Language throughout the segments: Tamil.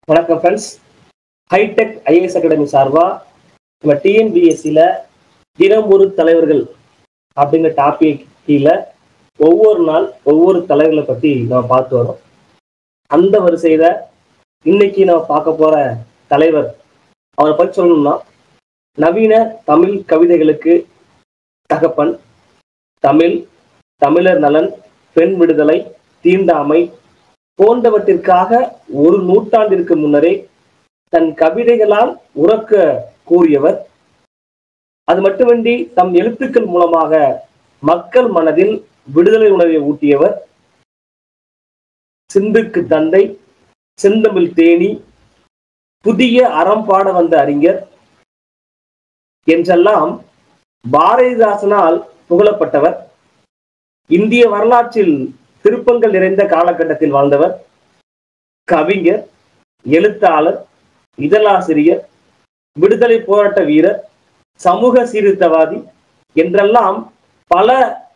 வணக்கம் ஃப்ரெண்ட்ஸ் ஹைடெக் ஐஏஎஸ் அகாடமி சார்பா நம்ம டிஎன்பிஎஸ்சியில் தினம் ஒரு தலைவர்கள் அப்படிங்கிற டாபிக் கீழே ஒவ்வொரு நாள் ஒவ்வொரு தலைவர்களை பற்றி நம்ம பார்த்து வரோம் அந்த வரிசையில் இன்னைக்கு நம்ம பார்க்க போகிற தலைவர் அவரை பற்றி சொல்லணும்னா நவீன தமிழ் கவிதைகளுக்கு தகப்பன் தமிழ் தமிழர் நலன் பெண் விடுதலை தீண்டாமை போன்றவற்றிற்காக ஒரு நூற்றாண்டிற்கு முன்னரே தன் கவிதைகளால் உறக்க கூறியவர் அது மட்டுமின்றி தம் எழுத்துக்கள் மூலமாக மக்கள் மனதில் விடுதலை உணர்வை ஊட்டியவர் சிந்துக்கு தந்தை செந்தமிழ் தேனி புதிய அறம் பாட வந்த அறிஞர் என்றெல்லாம் பாரதிதாசனால் புகழப்பட்டவர் இந்திய வரலாற்றில் திருப்பங்கள் நிறைந்த காலகட்டத்தில் வாழ்ந்தவர் கவிஞர் எழுத்தாளர் இதழாசிரியர் விடுதலை போராட்ட வீரர் சமூக சீர்திருத்தவாதி என்றெல்லாம் பல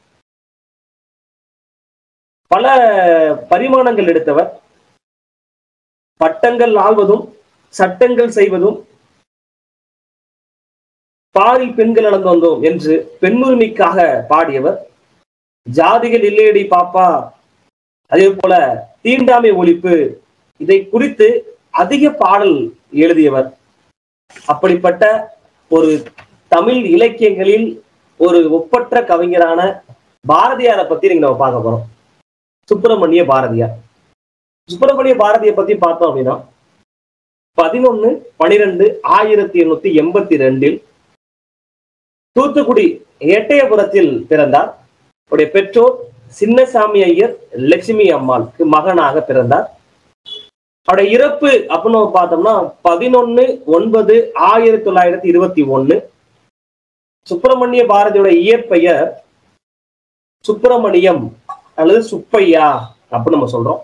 பல பரிமாணங்கள் எடுத்தவர் பட்டங்கள் ஆள்வதும் சட்டங்கள் செய்வதும் பாரி பெண்கள் இழந்து வந்தோம் என்று பெண்ணுரிமைக்காக பாடியவர் ஜாதிகள் இல்லையடி பாப்பா அதே போல தீண்டாமை ஒழிப்பு இதை குறித்து அதிக பாடல் எழுதியவர் அப்படிப்பட்ட ஒரு தமிழ் இலக்கியங்களில் ஒரு ஒப்பற்ற கவிஞரான பாரதியாரை பத்தி நீங்க நம்ம பார்க்க போறோம் சுப்பிரமணிய பாரதியார் சுப்பிரமணிய பாரதியை பத்தி பார்த்தோம் அப்படின்னா பதினொன்னு பனிரெண்டு ஆயிரத்தி எண்ணூத்தி எண்பத்தி ரெண்டில் தூத்துக்குடி எட்டயபுரத்தில் பிறந்தார் அவருடைய பெற்றோர் சின்னசாமி ஐயர் லட்சுமி அம்மாளுக்கு மகனாக பிறந்தார் அவருடைய இறப்பு அப்படின்னு பார்த்தோம்னா பதினொன்னு ஒன்பது ஆயிரத்தி தொள்ளாயிரத்தி இருபத்தி ஒண்ணு சுப்பிரமணிய பாரதியோட இயற்பெயர் சுப்பிரமணியம் அல்லது சுப்பையா அப்படின்னு நம்ம சொல்றோம்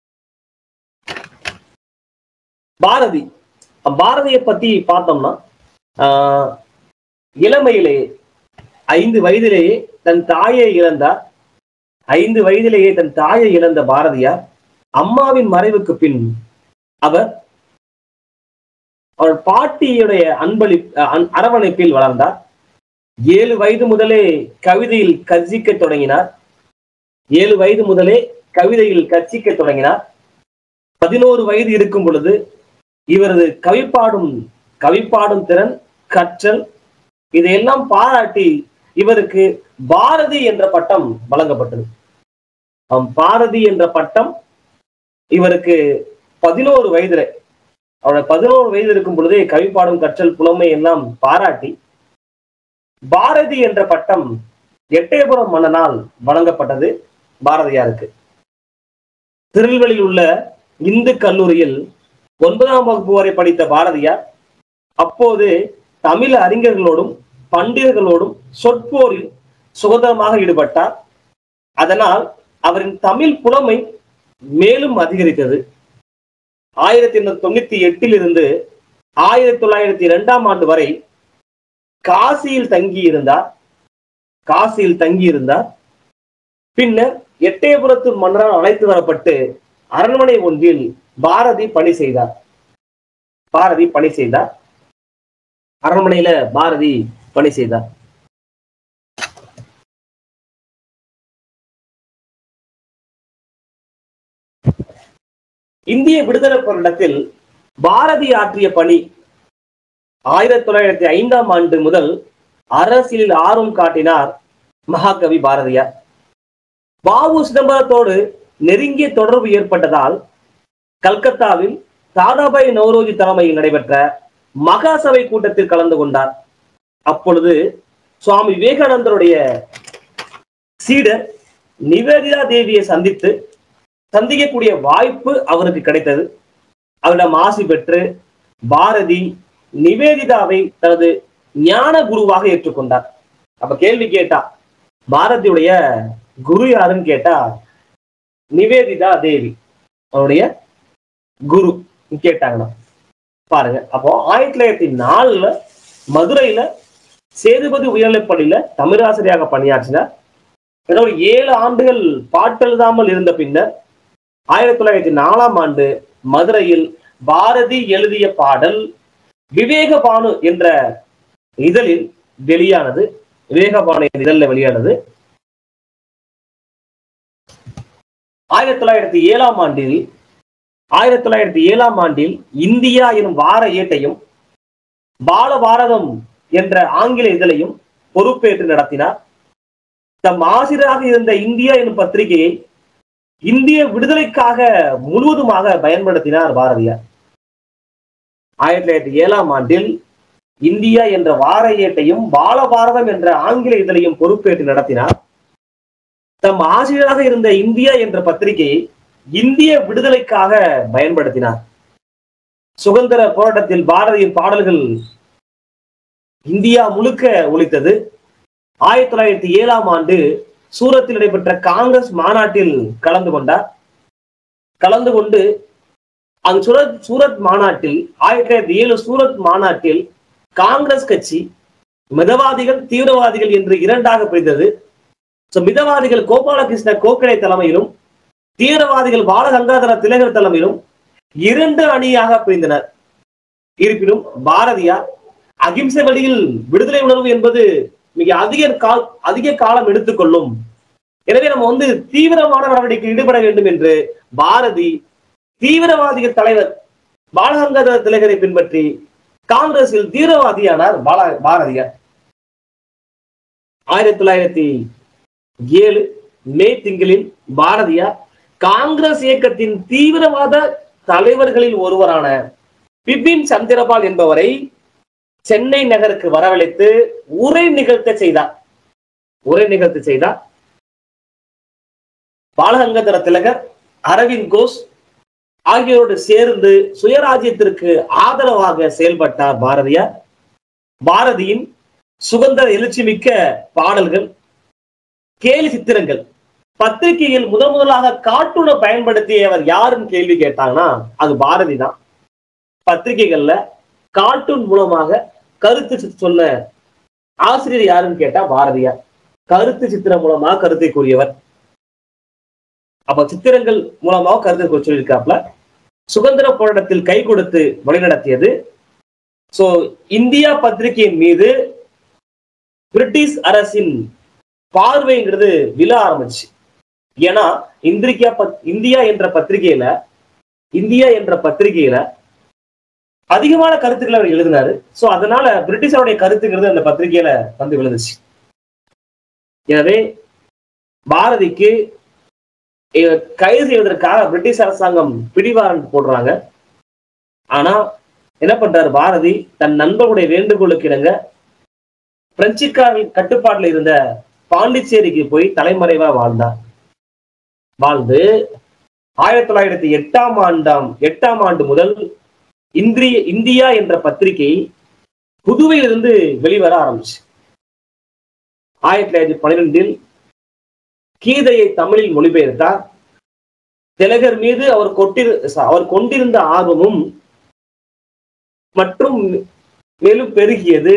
பாரதி பாரதியை பத்தி பார்த்தோம்னா ஆஹ் இளமையிலே ஐந்து வயதிலேயே தன் தாயை இழந்தார் ஐந்து வயதிலேயே தன் தாயை இழந்த பாரதியார் அம்மாவின் மறைவுக்கு பின் அவர் அவர் பாட்டியுடைய அன்பளி அரவணைப்பில் வளர்ந்தார் ஏழு வயது முதலே கவிதையில் கர்ஜிக்க தொடங்கினார் ஏழு வயது முதலே கவிதையில் கர்ச்சிக்க தொடங்கினார் பதினோரு வயது இருக்கும் பொழுது இவரது கவிப்பாடும் கவிப்பாடும் திறன் கற்றல் இதையெல்லாம் பாராட்டி இவருக்கு பாரதி என்ற பட்டம் வழங்கப்பட்டது பாரதி என்ற பட்டம் இவருக்கு பதினோரு வயதுல அவரோட பதினோரு வயது இருக்கும் பொழுதே கவிப்பாடும் கற்றல் புலமை எல்லாம் பாராட்டி பாரதி என்ற பட்டம் எட்டயபுரம் மன்னனால் வழங்கப்பட்டது பாரதியாருக்கு திருநெல்வேலியில் உள்ள இந்து கல்லூரியில் ஒன்பதாம் வகுப்பு வரை படித்த பாரதியார் அப்போது தமிழ் அறிஞர்களோடும் பண்டிதர்களோடும் சொற்போரில் சுதந்திரமாக ஈடுபட்டார் அதனால் அவரின் தமிழ் புலமை மேலும் அதிகரித்தது ஆயிரத்தி எண்ணூத்தி தொண்ணூத்தி எட்டில் இருந்து ஆயிரத்தி தொள்ளாயிரத்தி இரண்டாம் ஆண்டு வரை காசியில் தங்கி இருந்தார் காசியில் தங்கி இருந்தார் பின்னர் எட்டயபுரத்து மன்னரால் அழைத்து வரப்பட்டு அரண்மனை ஒன்றில் பாரதி பணி செய்தார் பாரதி பணி செய்தார் அரண்மனையில பாரதி பணி செய்தார் இந்திய விடுதலை போராட்டத்தில் பாரதி ஆற்றிய பணி ஆயிரத்தி தொள்ளாயிரத்தி ஐந்தாம் ஆண்டு முதல் அரசியலில் ஆர்வம் காட்டினார் மகாகவி பாரதியார் பாபு சிதம்பரத்தோடு நெருங்கிய தொடர்பு ஏற்பட்டதால் கல்கத்தாவில் தாதாபாய் நவரோஜி தலைமையில் நடைபெற்ற மகாசபை கூட்டத்தில் கலந்து கொண்டார் அப்பொழுது சுவாமி விவேகானந்தருடைய சீடர் நிவேதிதா தேவியை சந்தித்து சந்திக்கக்கூடிய வாய்ப்பு அவருக்கு கிடைத்தது அவரிடம் ஆசி பெற்று பாரதி நிவேதிதாவை தனது ஞான குருவாக ஏற்றுக்கொண்டார் அப்ப கேள்வி கேட்டா பாரதியுடைய குரு யாருன்னு கேட்டா நிவேதிதா தேவி அவருடைய குரு கேட்டாங்கன்னா பாருங்க அப்போ ஆயிரத்தி தொள்ளாயிரத்தி நாலுல மதுரையில சேதுபதி உயர்நிலைப்பள்ளியில தமிழாசிரியாக பணியாற்றினார் ஏதோ ஒரு ஏழு ஆண்டுகள் பாட்டெழுதாமல் இருந்த பின்னர் ஆயிரத்தி தொள்ளாயிரத்தி நாலாம் ஆண்டு மதுரையில் பாரதி எழுதிய பாடல் விவேகபானு என்ற இதழில் வெளியானது விவேகபானு என்ற இதழில் வெளியானது ஆயிரத்தி தொள்ளாயிரத்தி ஏழாம் ஆண்டில் ஆயிரத்தி தொள்ளாயிரத்தி ஏழாம் ஆண்டில் இந்தியா எனும் வார ஏட்டையும் பால பாரதம் என்ற ஆங்கில இதழையும் பொறுப்பேற்று நடத்தினார் தம் ஆசிரியராக இருந்த இந்தியா எனும் பத்திரிகையை இந்திய விடுதலைக்காக முழுவதுமாக பயன்படுத்தினார் பாரதியார் ஆயிரத்தி தொள்ளாயிரத்தி ஏழாம் ஆண்டில் இந்தியா என்ற வார ஏட்டையும் பால பாரதம் என்ற ஆங்கில இதழையும் பொறுப்பேற்று நடத்தினார் தம் ஆசிரியராக இருந்த இந்தியா என்ற பத்திரிகையை இந்திய விடுதலைக்காக பயன்படுத்தினார் சுதந்திர போராட்டத்தில் பாரதியின் பாடல்கள் இந்தியா முழுக்க ஒழித்தது ஆயிரத்தி தொள்ளாயிரத்தி ஏழாம் ஆண்டு சூரத்தில் நடைபெற்ற காங்கிரஸ் மாநாட்டில் கலந்து கொண்டார் கலந்து கொண்டு அங்கு சூரத் சூரத் மாநாட்டில் ஆயிரத்தி தொள்ளாயிரத்தி ஏழு சூரத் மாநாட்டில் காங்கிரஸ் கட்சி மிதவாதிகள் தீவிரவாதிகள் என்று இரண்டாக பிரிந்தது So, மிதவாதிகள் கோபாலகிருஷ்ண கோகலே தலைமையிலும் தீவிரவாதிகள் பாலகங்காதர திலகர் தலைமையிலும் இரண்டு அணியாக பிரிந்தனர் இருப்பினும் பாரதியார் அகிம்சை வழியில் விடுதலை உணர்வு என்பது மிக அதிக கால் அதிக காலம் எடுத்துக்கொள்ளும் எனவே நம்ம வந்து தீவிரமான நடவடிக்கை ஈடுபட வேண்டும் என்று பாரதி தீவிரவாதிகள் தலைவர் பாலகங்காதர திலகரை பின்பற்றி காங்கிரஸில் தீவிரவாதியானார் பால பாரதியார் ஆயிரத்தி தொள்ளாயிரத்தி ஏழு மே திங்களில் பாரதியார் காங்கிரஸ் இயக்கத்தின் தீவிரவாத தலைவர்களில் ஒருவரான பிபின் சந்திரபால் என்பவரை சென்னை நகருக்கு வரவழைத்து உரை நிகழ்த்த செய்தார் உரை நிகழ்த்த செய்தார் பாலகங்கதர திலகர் அரவிந்த் கோஷ் ஆகியோரோடு சேர்ந்து சுயராஜ்யத்திற்கு ஆதரவாக செயல்பட்டார் பாரதியார் பாரதியின் சுதந்திர எழுச்சிமிக்க பாடல்கள் கேலி சித்திரங்கள் பத்திரிகையில் முதன் முதலாக கார்ட்டூனை பயன்படுத்தியவர் யாருன்னு கேள்வி கேட்டாங்கன்னா அது பாரதி தான் பத்திரிகைகள்ல கார்ட்டூன் மூலமாக கருத்து சித்~ சொன்ன ஆசிரியர் யாருன்னு கேட்டா பாரதியார் கருத்து சித்திரம் மூலமாக கருத்தை கூறியவர் அப்ப சித்திரங்கள் மூலமாக கருத்தை கூற சொல்லியிருக்காப்ல சுதந்திர போராட்டத்தில் கை கொடுத்து வழிநடத்தியது சோ இந்தியா பத்திரிகையின் மீது பிரிட்டிஷ் அரசின் பார்வைங்கிறது விழ ஆரம்பிச்சு ஏன்னா இந்திரிக்கா பத் இந்தியா என்ற பத்திரிகையில இந்தியா என்ற பத்திரிகையில அதிகமான கருத்துக்களை அவர் எழுதினாரு சோ அதனால பிரிட்டிஷாருடைய கருத்துங்கிறது அந்த பத்திரிகையில வந்து விழுந்துச்சு எனவே பாரதிக்கு இவர் கைது செய்வதற்காக பிரிட்டிஷ் அரசாங்கம் பிடிவாரண்ட் போடுறாங்க ஆனா என்ன பண்றாரு பாரதி தன் நண்பர்களுடைய வேண்டுகோளுக்கு இணங்க பிரெஞ்சுக்காரர்கள் கட்டுப்பாட்டுல இருந்த பாண்டிச்சேரிக்கு போய் தலைமறைவா வாழ்ந்தார் வாழ்ந்து ஆயிரத்தி தொள்ளாயிரத்தி எட்டாம் ஆண்டாம் எட்டாம் ஆண்டு முதல் இந்திரிய இந்தியா என்ற பத்திரிகை புதுவையிலிருந்து வெளிவர ஆரம்பிச்சு ஆயிரத்தி தொள்ளாயிரத்தி பன்னிரெண்டில் கீதையை தமிழில் மொழிபெயர்த்தார் திலகர் மீது அவர் கொட்டிரு அவர் கொண்டிருந்த ஆர்வமும் மற்றும் மேலும் பெருகியது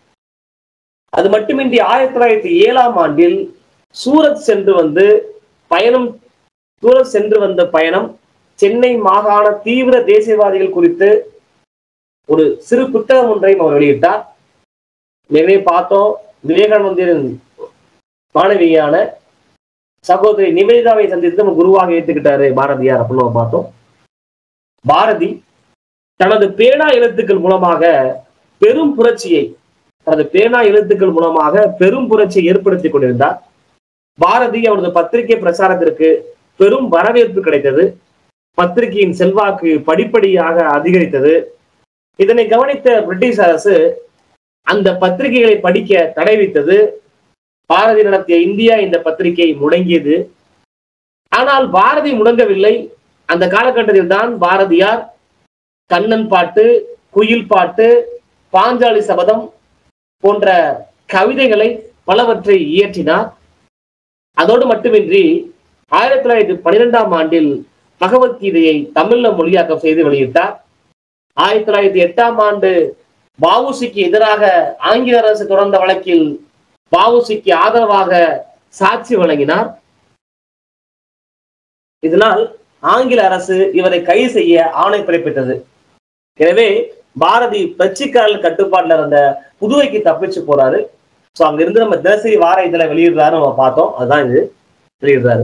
அது மட்டுமின்றி ஆயிரத்தி தொள்ளாயிரத்தி ஏழாம் ஆண்டில் சூரத் சென்று வந்து பயணம் சூரத் சென்று வந்த பயணம் சென்னை மாகாண தீவிர தேசியவாதிகள் குறித்து ஒரு சிறு புத்தகம் ஒன்றையும் அவர் வெளியிட்டார் நிறைய பார்த்தோம் விவேகானந்தரின் மாணவியான சகோதரி நிவேதாவை சந்தித்து நம்ம குருவாக ஏத்துக்கிட்டாரு பாரதியார் அப்படின்னு நம்ம பார்த்தோம் பாரதி தனது பேனா எழுத்துக்கள் மூலமாக பெரும் புரட்சியை தனது பேனா எழுத்துக்கள் மூலமாக பெரும் புரட்சியை ஏற்படுத்தி கொண்டிருந்தார் பாரதி அவரது பத்திரிகை பிரசாரத்திற்கு பெரும் வரவேற்பு கிடைத்தது பத்திரிகையின் செல்வாக்கு படிப்படியாக அதிகரித்தது இதனை கவனித்த பிரிட்டிஷ் அரசு அந்த பத்திரிகைகளை படிக்க தடை வித்தது பாரதி நடத்திய இந்தியா இந்த பத்திரிகை முடங்கியது ஆனால் பாரதி முடங்கவில்லை அந்த காலகட்டத்தில் தான் பாரதியார் கண்ணன் பாட்டு குயில் பாட்டு பாஞ்சாலி சபதம் போன்ற கவிதைகளை பலவற்றை இயற்றினார் அதோடு மட்டுமின்றி ஆயிரத்தி தொள்ளாயிரத்தி பன்னிரெண்டாம் ஆண்டில் பகவத்கீதையை தமிழ்ல மொழியாக்கம் செய்து வெளியிட்டார் ஆயிரத்தி தொள்ளாயிரத்தி எட்டாம் ஆண்டு வஉசிக்கு எதிராக ஆங்கில அரசு தொடர்ந்த வழக்கில் வஉசிக்கு ஆதரவாக சாட்சி வழங்கினார் இதனால் ஆங்கில அரசு இவரை கைது செய்ய ஆணை பிறப்பித்தது எனவே பாரதி பிரெஞ்சுக்காரர்கள் கட்டுப்பாட்டுல இருந்த புதுவைக்கு தப்பிச்சு போறாரு சோ அங்க இருந்து நம்ம தினசரி வார இதழ வெளியிடுறாரு நம்ம பார்த்தோம் அதுதான் இது வெளியிடுறாரு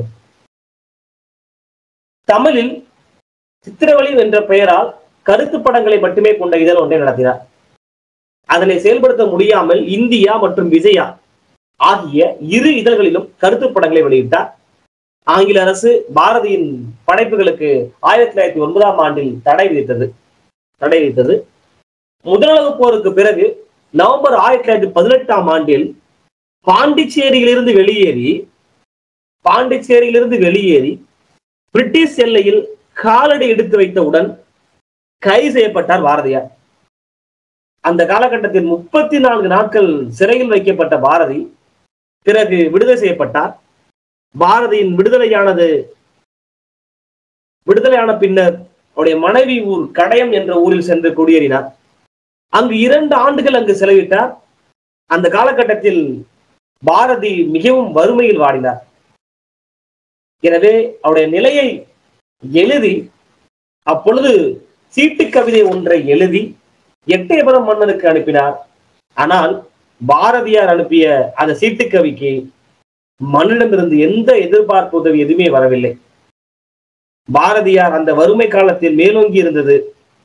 தமிழில் சித்திரவழி என்ற பெயரால் கருத்து படங்களை மட்டுமே கொண்ட இதழ் ஒன்றை நடத்தினார் அதனை செயல்படுத்த முடியாமல் இந்தியா மற்றும் விஜயா ஆகிய இரு இதழ்களிலும் கருத்து படங்களை வெளியிட்டார் ஆங்கில அரசு பாரதியின் படைப்புகளுக்கு ஆயிரத்தி தொள்ளாயிரத்தி ஒன்பதாம் ஆண்டில் தடை விதித்தது தடை விதித்தது முதலுலகப் போருக்கு பிறகு நவம்பர் ஆயிரத்தி தொள்ளாயிரத்தி பதினெட்டாம் ஆண்டில் பாண்டிச்சேரியிலிருந்து வெளியேறி பாண்டிச்சேரியிலிருந்து வெளியேறி பிரிட்டிஷ் எல்லையில் காலடி எடுத்து வைத்தவுடன் கைது செய்யப்பட்டார் பாரதியார் அந்த காலகட்டத்தில் முப்பத்தி நான்கு நாட்கள் சிறையில் வைக்கப்பட்ட பாரதி பிறகு விடுதலை செய்யப்பட்டார் பாரதியின் விடுதலையானது விடுதலையான பின்னர் அவருடைய மனைவி ஊர் கடையம் என்ற ஊரில் சென்று குடியேறினார் அங்கு இரண்டு ஆண்டுகள் அங்கு செலவிட்டார் அந்த காலகட்டத்தில் பாரதி மிகவும் வறுமையில் வாடினார் எனவே அவருடைய நிலையை எழுதி அப்பொழுது சீட்டு கவிதை ஒன்றை எழுதி எட்டயபுரம் மன்னனுக்கு அனுப்பினார் ஆனால் பாரதியார் அனுப்பிய அந்த சீட்டு கவிக்கு மன்னிடமிருந்து எந்த எதிர்பார்ப்பு உதவி எதுவுமே வரவில்லை பாரதியார் அந்த வறுமை காலத்தில் மேலோங்கி இருந்தது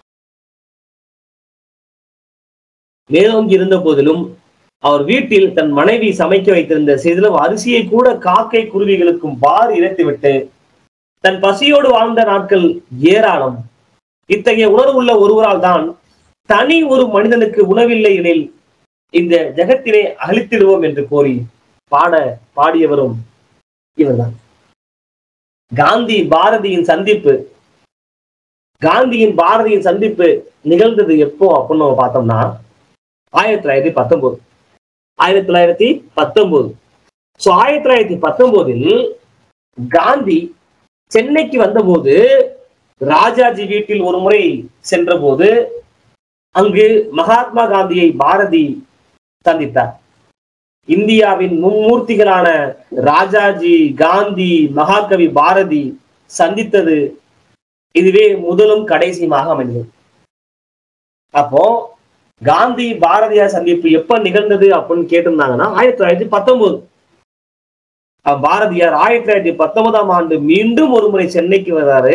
மேலோங்கி இருந்த போதிலும் அவர் வீட்டில் தன் மனைவி சமைக்க வைத்திருந்த சிறிதளவு அரிசியை கூட காக்கை குருவிகளுக்கும் வாரி இறைத்துவிட்டு தன் பசியோடு வாழ்ந்த நாட்கள் ஏராளம் இத்தகைய உணர்வுள்ள ஒருவரால் தான் தனி ஒரு மனிதனுக்கு உணவில்லை எனில் இந்த ஜெகத்தினை அழித்திடுவோம் என்று கோரி பாட பாடியவரும் இவர்தான் காந்தி பாரதியின் சந்திப்பு காந்தியின் பாரதியின் சந்திப்பு நிகழ்ந்தது எப்போ அப்படின்னு நம்ம பார்த்தோம்னா ஆயிரத்தி தொள்ளாயிரத்தி பத்தொன்பது ஆயிரத்தி தொள்ளாயிரத்தி பத்தொன்பது சோ ஆயிரத்தி தொள்ளாயிரத்தி பத்தொன்பதில் காந்தி சென்னைக்கு வந்தபோது ராஜாஜி வீட்டில் ஒரு முறை சென்றபோது அங்கு மகாத்மா காந்தியை பாரதி சந்தித்தார் இந்தியாவின் மும்மூர்த்திகளான ராஜாஜி காந்தி மகாகவி பாரதி சந்தித்தது இதுவே முதலும் கடைசியுமாக அமைந்தது அப்போ காந்தி பாரதியார் சந்திப்பு எப்ப நிகழ்ந்தது அப்படின்னு கேட்டிருந்தாங்கன்னா ஆயிரத்தி தொள்ளாயிரத்தி பத்தொன்பது அப்ப பாரதியார் ஆயிரத்தி தொள்ளாயிரத்தி பத்தொன்பதாம் ஆண்டு மீண்டும் ஒரு முறை சென்னைக்கு வர்றாரு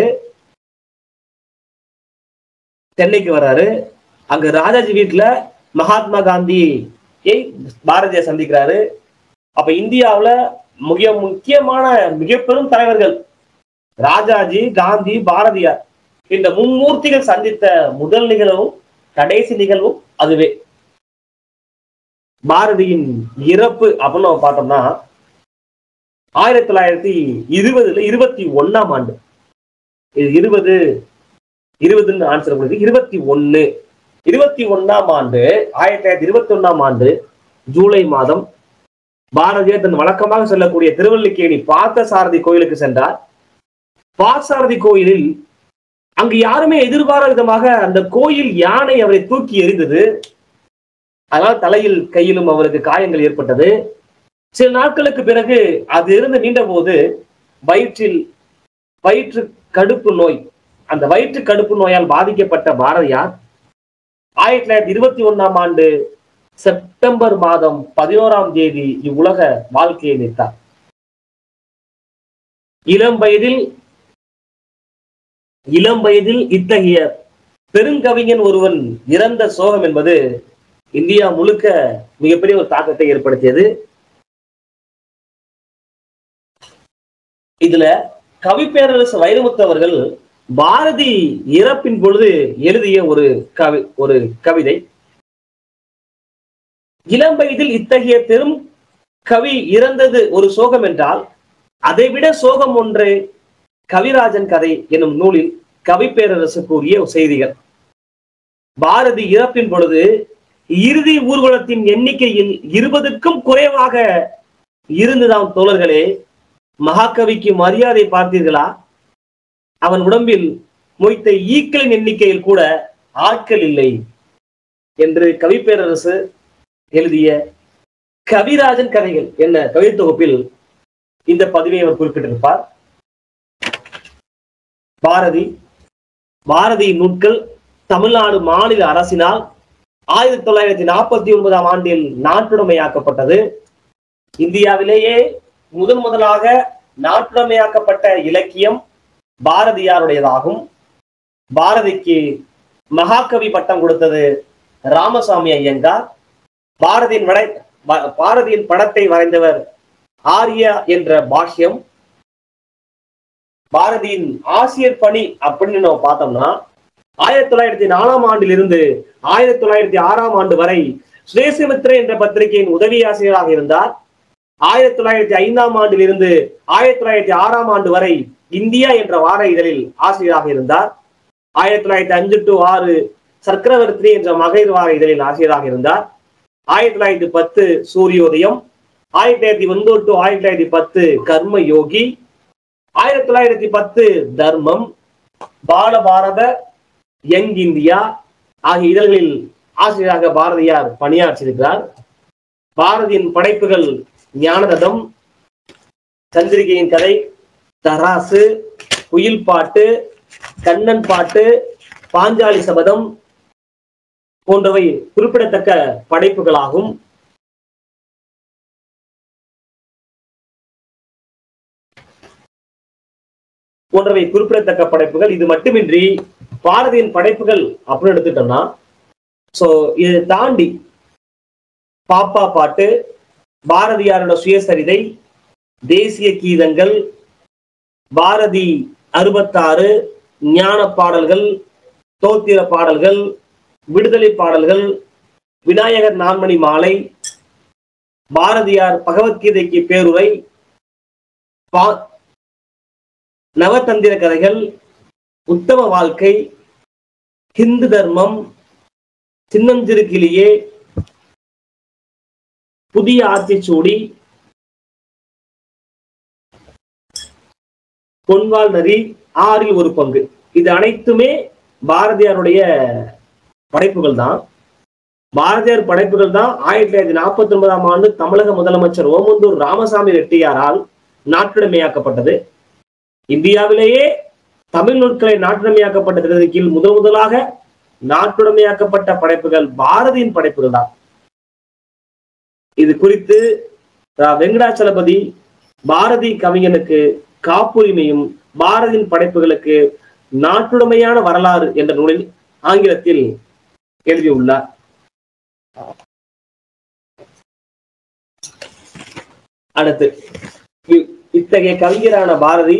சென்னைக்கு வர்றாரு அங்க ராஜாஜி வீட்டுல மகாத்மா காந்தியை பாரதியார் சந்திக்கிறாரு அப்ப இந்தியாவுல மிக முக்கியமான மிக பெரும் தலைவர்கள் ராஜாஜி காந்தி பாரதியார் இந்த மும்மூர்த்திகள் சந்தித்த முதல் நிகழ்வும் கடைசி நிகழ்வும் அதுவே பாரதியின் இறப்பு அப்படின்னு நம்ம பார்த்தோம்னா ஆயிரத்தி தொள்ளாயிரத்தி இருபதுல இருபத்தி ஒண்ணாம் ஆண்டு இது இருபது இருபதுன்னு ஆன்சர் கொடுக்கு இருபத்தி ஒண்ணு இருபத்தி ஒண்ணாம் ஆண்டு ஆயிரத்தி தொள்ளாயிரத்தி இருபத்தி ஒண்ணாம் ஆண்டு ஜூலை மாதம் பாரதியார் தன் வழக்கமாக சொல்லக்கூடிய திருவல்லிக்கேணி பார்த்த சாரதி கோயிலுக்கு சென்றார் பார்த்தசாரதி கோயிலில் அங்கு யாருமே எதிர்பாராத விதமாக அந்த கோயில் யானை அவரை தூக்கி எறிந்தது அதனால் தலையில் கையிலும் அவருக்கு காயங்கள் ஏற்பட்டது சில நாட்களுக்கு பிறகு அது இருந்து நீண்ட போது வயிற்றில் வயிற்று கடுப்பு நோய் அந்த வயிற்று கடுப்பு நோயால் பாதிக்கப்பட்ட பாரதியார் ஆயிரத்தி தொள்ளாயிரத்தி இருபத்தி ஒண்ணாம் ஆண்டு செப்டம்பர் மாதம் பதினோராம் தேதி இவ்வுலக வாழ்க்கையை நிற்றார் இளம் வயதில் இளம் வயதில் இத்தகைய பெருங்கவிஞன் ஒருவன் இறந்த சோகம் என்பது இந்தியா முழுக்க மிகப்பெரிய ஒரு தாக்கத்தை ஏற்படுத்தியது இதுல கவிப்பேரரசு வைரமுத்து அவர்கள் பாரதி இறப்பின் பொழுது எழுதிய ஒரு கவி ஒரு கவிதை இளம் வயதில் இத்தகைய பெரும் கவி இறந்தது ஒரு சோகம் என்றால் அதைவிட சோகம் ஒன்று கவிராஜன் கதை எனும் நூலில் கவிப்பேரரசு கூறிய செய்திகள் பாரதி இறப்பின் பொழுது இறுதி ஊர்வலத்தின் எண்ணிக்கையில் இருபதுக்கும் குறைவாக இருந்துதான் தோழர்களே மகாகவிக்கு மரியாதை பார்த்தீர்களா அவன் உடம்பில் மொய்த்த ஈக்களின் எண்ணிக்கையில் கூட ஆட்கள் இல்லை என்று கவிப்பேரரசு எழுதிய கவிராஜன் கதைகள் என்ன கவிதை தொகுப்பில் இந்த பதிவை அவர் குறிப்பிட்டிருப்பார் பாரதி பாரதியின் நூட்கள் தமிழ்நாடு மாநில அரசினால் ஆயிரத்தி தொள்ளாயிரத்தி நாற்பத்தி ஒன்பதாம் ஆண்டில் நாட்டுடைமையாக்கப்பட்டது இந்தியாவிலேயே முதன் முதலாக நாட்டுடைமையாக்கப்பட்ட இலக்கியம் பாரதியாருடையதாகும் பாரதிக்கு மகாகவி பட்டம் கொடுத்தது ராமசாமி ஐயங்கார் பாரதியின் வடை பா- பாரதியின் படத்தை வரைந்தவர் ஆர்யா என்ற பாஷ்யம் பாரதியின் ஆசிரியர் பணி அப்படின்னு நம்ம பார்த்தோம்னா ஆயிரத்தி தொள்ளாயிரத்தி நாலாம் ஆண்டிலிருந்து ஆயிரத்தி தொள்ளாயிரத்தி ஆறாம் ஆண்டு வரை சுதேசமித்ர என்ற பத்திரிகையின் உதவி ஆசிரியராக இருந்தார் ஆயிரத்தி தொள்ளாயிரத்தி ஐந்தாம் ஆண்டிலிருந்து ஆயிரத்தி தொள்ளாயிரத்தி ஆறாம் ஆண்டு வரை இந்தியா என்ற வார இதழில் ஆசிரியராக இருந்தார் ஆயிரத்தி தொள்ளாயிரத்தி அஞ்சு டு ஆறு சக்கரவர்த்தி என்ற மகளிர் வார இதழில் ஆசிரியராக இருந்தார் ஆயிரத்தி தொள்ளாயிரத்தி பத்து சூரியோதயம் ஆயிரத்தி தொள்ளாயிரத்தி ஒன்பது டு ஆயிரத்தி தொள்ளாயிரத்தி பத்து கர்ம யோகி ஆயிரத்தி தொள்ளாயிரத்தி பத்து தர்மம் பாலபாரத யங் இந்தியா ஆகிய இதழ்களில் ஆசிரியராக பாரதியார் பணியாற்றியிருக்கிறார் பாரதியின் படைப்புகள் ஞானரதம் சந்திரிகையின் கதை தராசு குயில் பாட்டு கண்ணன் பாட்டு பாஞ்சாலி சபதம் போன்றவை குறிப்பிடத்தக்க படைப்புகளாகும் போன்றவை குறிப்பிடத்தக்க படைப்புகள் இது மட்டுமின்றி பாரதியின் படைப்புகள் அப்படின்னு எடுத்துட்டோம்னா சோ இதை தாண்டி பாப்பா பாட்டு பாரதியாரோட சுயசரிதை தேசிய கீதங்கள் பாரதி அறுபத்தாறு ஞான பாடல்கள் தோத்திர பாடல்கள் விடுதலை பாடல்கள் விநாயகர் நான்மணி மாலை பாரதியார் பகவத்கீதைக்கு பேருரை பா- நவதந்திர கதைகள் உத்தம வாழ்க்கை ஹிந்து தர்மம் சின்னஞ்சிறு கிளியே புதிய ஆத்திச்சூடி பொன்வால் நதி ஆறில் ஒரு பங்கு இது அனைத்துமே பாரதியாருடைய படைப்புகள் தான் பாரதியார் படைப்புகள் தான் ஆயிரத்தி தொள்ளாயிரத்தி நாற்பத்தி ஒன்பதாம் ஆண்டு தமிழக முதலமைச்சர் ஓமந்தூர் ராமசாமி ரெட்டியாரால் நாட்டுடைமையாக்கப்பட்டது இந்தியாவிலேயே தமிழ் நூட்களை நாட்டுடைமையாக்கப்பட்ட திட்டத்தின் கீழ் முதல் முதலாக நாட்டுடைமையாக்கப்பட்ட படைப்புகள் பாரதியின் படைப்புகள் தான் இது குறித்து ரா. வெங்கடாச்சலபதி பாரதி கவிஞனுக்கு காப்புரிமையும் பாரதியின் படைப்புகளுக்கு நாட்டுடைமையான வரலாறு என்ற நூலில் ஆங்கிலத்தில் எழுதியுள்ளார் அடுத்து இ- இத்தகைய கவிஞரான பாரதி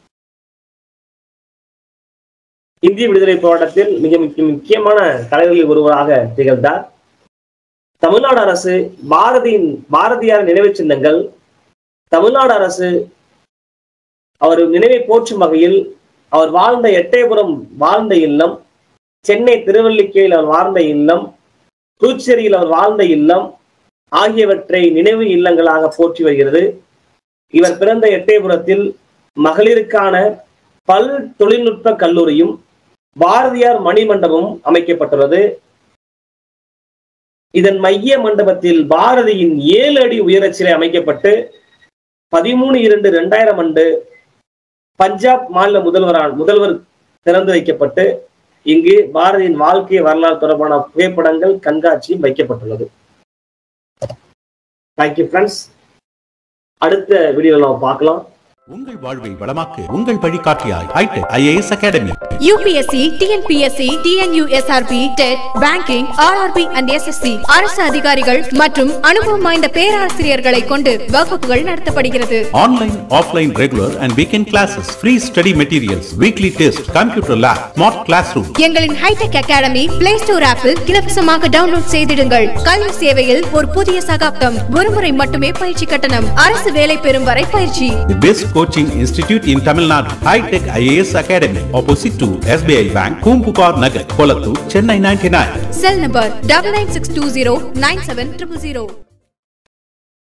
இந்திய விடுதலை போராட்டத்தில் மிக முக்கிய முக்கியமான தலைவர்களில் ஒருவராக திகழ்ந்தார் தமிழ்நாடு அரசு பாரதியின் பாரதியார் நினைவுச் சின்னங்கள் தமிழ்நாடு அரசு அவர் நினைவை போற்றும் வகையில் அவர் வாழ்ந்த எட்டயபுரம் வாழ்ந்த இல்லம் சென்னை திருவல்லிக்கேயில் அவர் வாழ்ந்த இல்லம் புதுச்சேரியில் அவர் வாழ்ந்த இல்லம் ஆகியவற்றை நினைவு இல்லங்களாக போற்றி வருகிறது இவர் பிறந்த எட்டயபுரத்தில் மகளிருக்கான பல் தொழில்நுட்ப கல்லூரியும் பாரதியார் மணிமண்டபமும் அமைக்கப்பட்டுள்ளது இதன் மைய மண்டபத்தில் பாரதியின் ஏழு அடி உயரச் சிலை அமைக்கப்பட்டு பதிமூணு இரண்டு இரண்டாயிரம் ஆண்டு பஞ்சாப் மாநில முதல்வரால் முதல்வர் திறந்து வைக்கப்பட்டு இங்கு பாரதியின் வாழ்க்கை வரலாறு தொடர்பான புகைப்படங்கள் கண்காட்சியும் வைக்கப்பட்டுள்ளது தேங்க்யூ ஃப்ரெண்ட்ஸ் அடுத்த வீடியோவில் நம்ம பார்க்கலாம் உங்கள் வாழ்வை வளமாக்க உங்கள் வழிகாட்டியாய் hi tech IAS academy UPSC TNPSC TNUSRB TET banking RRB and SSC அரசு அதிகாரிகள் மற்றும் அனுபவம் வாய்ந்த பேராசிரியர்களை கொண்டு வகுப்புகள் நடத்தப்படுகிறது online offline regular and weekend classes free study materials weekly test computer lab smart class room எங்களின் ஹைடெக் அகாடமி பிளே ஸ்டோர் ஆப்பில் இலவசமாக டவுன்லோட் செய்திடுங்கள் கல்வி சேவையில் ஒரு புதிய சகாப்தம் ஒருமுறை மட்டுமே பயிற்சி கட்டணம் அரசு வேலை பெறும் வரை பயிற்சி The best coaching institute in Tamil Nadu, High Tech IAS Academy, opposite to SBI Bank, Kumpupar Nagar, Kolattur, Chennai 99. Cell number double nine six two zero nine seven triple zero